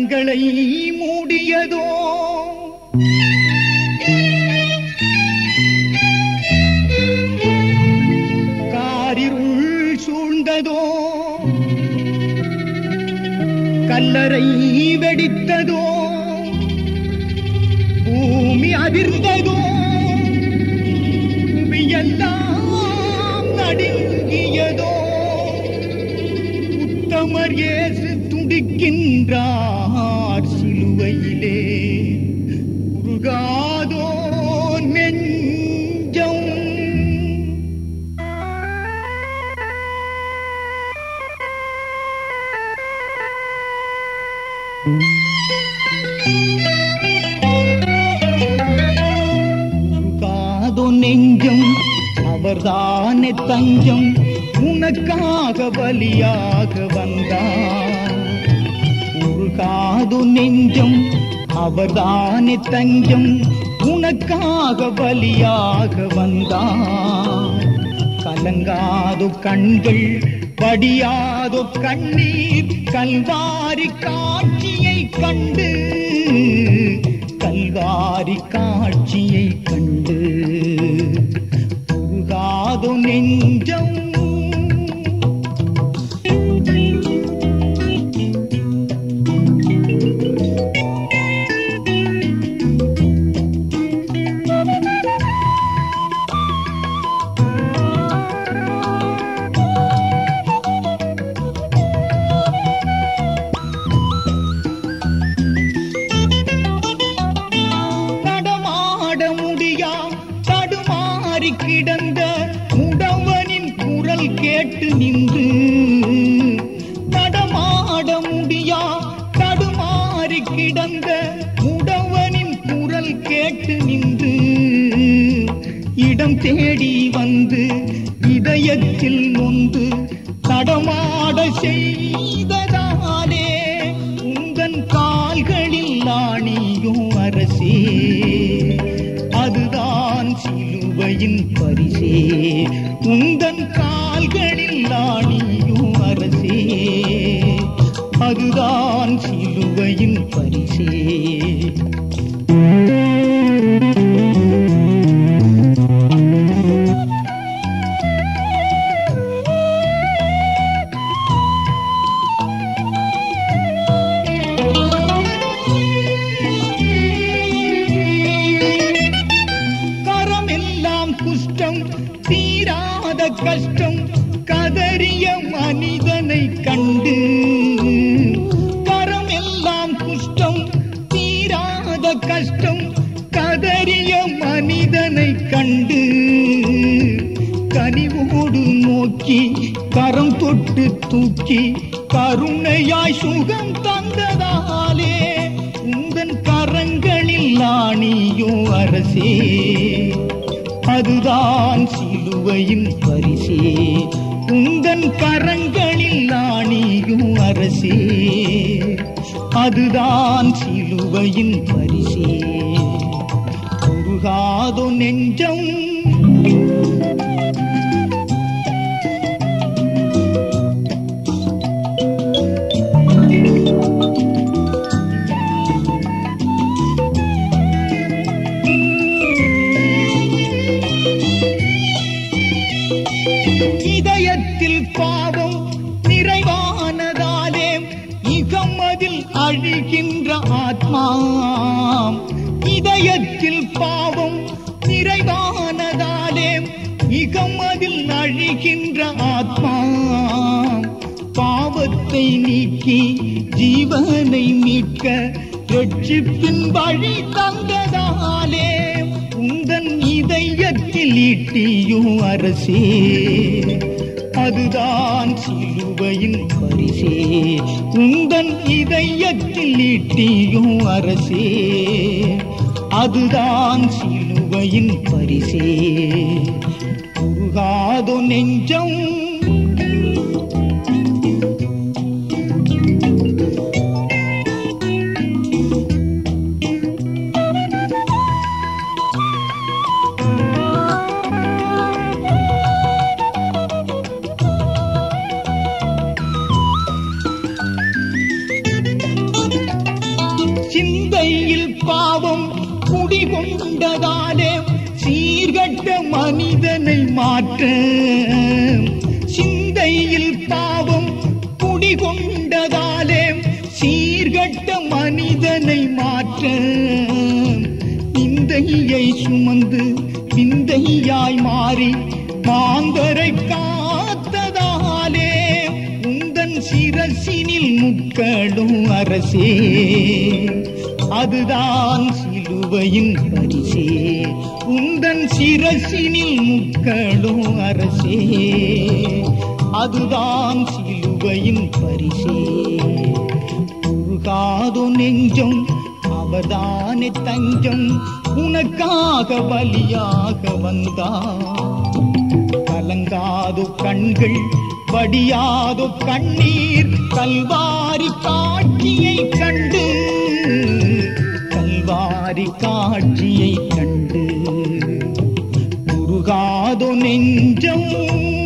கண்களை மூடியதோ காரிருள் சூழ்ந்ததோ கல்லறை வெடித்ததோ பூமி அதிர்ந்ததோ புவியெல்லாம் நடுங்கியதோ உத்தமர் இயேசு துடிக்கின்றார் சிலுவையிலே உருகாதோ நெஞ்சம் உருகாதோ நெஞ்சம் அவர்தானே தஞ்சம் உனக்காக பலியாக வந்தார் உருகாது நெஞ்சம் அவர்தானே தஞ்சம் உனக்காக பலியாக வந்தார் கலங்காது கண்கள் படியாதோ கண்ணீர் கல்வாரி காட்சியை கண்டு கல்வாரி காட்சியை கண்டு உருகாது நெஞ்சம் நடமாட முடியா தடுமாறி கிடந்த முடவனின் குரல் கேட்டு நின்று நடமாட முடியா தடுமாறி கிடந்த முடவனின் குரல் கேட்டு நின்று இடம் தேடி வந்து இதயத்தில் நொந்து தடமாட செய்ததாலே உந்தன் கால்களில் ஆணியும் அரசே அதுதான் சிலுவையின் பரிசே உந்தன் கால்களில் ஆணியும் அரசே அதுதான் சிலுவையின் பரிசே கரமெல்லாம் குஷ்டம் தீராத கஷ்டம் கதறிய மனிதனை கண்டு கரமெல்லாம் குஷ்டம் தீராத கஷ்டம் கதறிய மனிதனை கண்டு கனிவோடு நோக்கி கரம் தொட்டு தூக்கி கருணையாய் சுகம் தந்ததாலே உந்தன் கரங்களில் ஆணியும் அரசே அதுதான் சிலுவையின் பரிசே உந்தன் கரங்களில் ஆணியும் அரசே அதுதான் சிலுவையின் பரிசே உருகாதோ நெஞ்சம் இதயத்தில் பாவம் நிறைவானதாலே இகமதில் அழிகின்ற ஆத்மா இதயத்தில் பாவம் நிறைவானதாலே இகமதில் அழிகின்ற ஆத்மா பாவத்தை நீக்கி ஜீவனை மீட்க ரட்சிப்பின் வழி தந்ததாலே உந்தன் இதயத்தில் ஈட்டியும் அரசே அதுதான் சிலுவையின் பரிசே உந்தன் இதயத்தில் ஈட்டியும் அரசே அதுதான் சிலுவையின் பரிசே உருகாதோ நெஞ்சம் பாவம் குடிகொண்டதாலே சீர்கட்ட மனிதனை மாற்ற சிந்தையில் பாவம் குடிகொண்டதாலே சீர்கட்ட மனிதனை மாற்ற விந்தையை சுமந்து விந்தையாய் மாறி மாந்தரை காத்ததாலே உந்தன் சிரசினில் முக்களும் அரசே அதுதான் சிலுவையின் பரிசே உந்தன் சிரசினில் முக்களும் அரசே அதுதான் சிலுவையின் பரிசே உருகாதோ நெஞ்சம் அவர்தானே தஞ்சம் உனக்காக பலியாக வந்தார் கலங்காதோ கண்கள் வடியாதோ கண்ணீர் கல்வாரி காட்சியை கண்டு கல்வாரி காட்சியை கண்டு உருகாதோ நெஞ்சம்